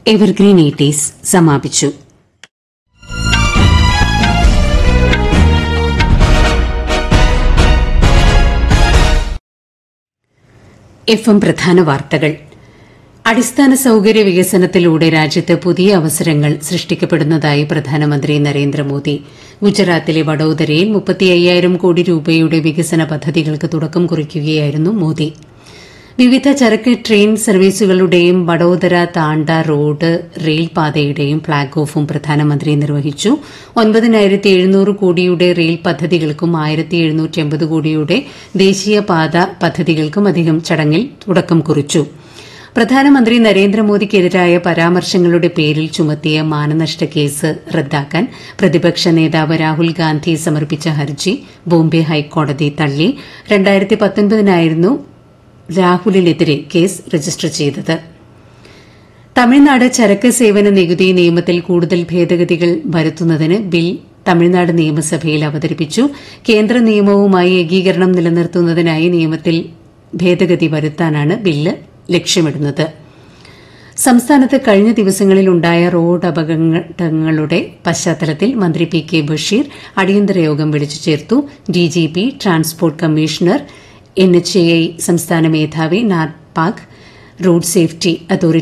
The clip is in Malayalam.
എവർഗ്രീൻ എയ്റ്റീസ് സമാപിച്ചു എഫ് എം പ്രധാന വാർത്തകൾ അടിസ്ഥാന സൌകര്യ വികസനത്തിലൂടെ രാജ്യത്ത് പുതിയ അവസരങ്ങൾ സൃഷ്ടിക്കപ്പെടുന്നതായി പ്രധാനമന്ത്രി നരേന്ദ്രമോദി ഗുജറാത്തിലെ വഡോദരയിൽ മുപ്പത്തി അയ്യായിരം കോടി രൂപയുടെ വികസന പദ്ധതികൾക്ക് തുടക്കം കുറിക്കുകയായിരുന്നു മോദി വിവിധ ചരക്ക് ട്രെയിൻ സർവീസുകളുടെയും വഡോദര താണ്ട റോഡ് റെയിൽപാതയുടെയും ഫ്ളാഗ് ഓഫും പ്രധാനമന്ത്രി നിർവഹിച്ചു ഒൻപതിനായിരത്തി എഴുന്നൂറ് കോടിയുടെ റെയിൽ പദ്ധതികൾക്കും ആയിരത്തി എഴുന്നൂറ്റി അമ്പത് കോടിയുടെ ദേശീയപാത പദ്ധതികൾക്കും അദ്ദേഹം ചടങ്ങിൽ തുടക്കം കുറിച്ചു പ്രധാനമന്ത്രി നരേന്ദ്രമോദിക്കെതിരായ പരാമർശങ്ങളുടെ പേരിൽ ചുമത്തിയ മാനനഷ്ട കേസ് റദ്ദാക്കാൻ പ്രതിപക്ഷ നേതാവ് രാഹുൽ ഗാന്ധി സമർപ്പിച്ച ഹർജി ബോംബെ ഹൈക്കോടതി തള്ളി രണ്ടായിരത്തി പത്തൊൻപതിനായിരുന്നു രാഹുലിനെതിരെ കേസ് രജിസ്റ്റർ ചെയ്തത് തമിഴ്നാട് ചരക്ക് സേവന നികുതി നിയമത്തിൽ കൂടുതൽ ഭേദഗതികൾ വരുത്തുന്നതിന് ബിൽ തമിഴ്നാട് നിയമസഭയിൽ അവതരിപ്പിച്ചു കേന്ദ്ര നിയമവുമായി ഏകീകരണം നിലനിർത്തുന്നതിനായി നിയമത്തിൽ ഭേദഗതി വരുത്താനാണ് ബില്ല് ലക്ഷ്യമിടുന്നത് സംസ്ഥാനത്ത് കഴിഞ്ഞ ദിവസങ്ങളിലുണ്ടായ റോഡ് അപകടങ്ങളുടെ പശ്ചാത്തലത്തിൽ മന്ത്രി പി കെ ബഷീർ അടിയന്തര യോഗം വിളിച്ചു ചേർത്തു DGP transport commissioner N H A I സംസ്ഥാന മേധാവി നാഗ്പാക് റോഡ് സേഫ്റ്റി അതോറിറ്റി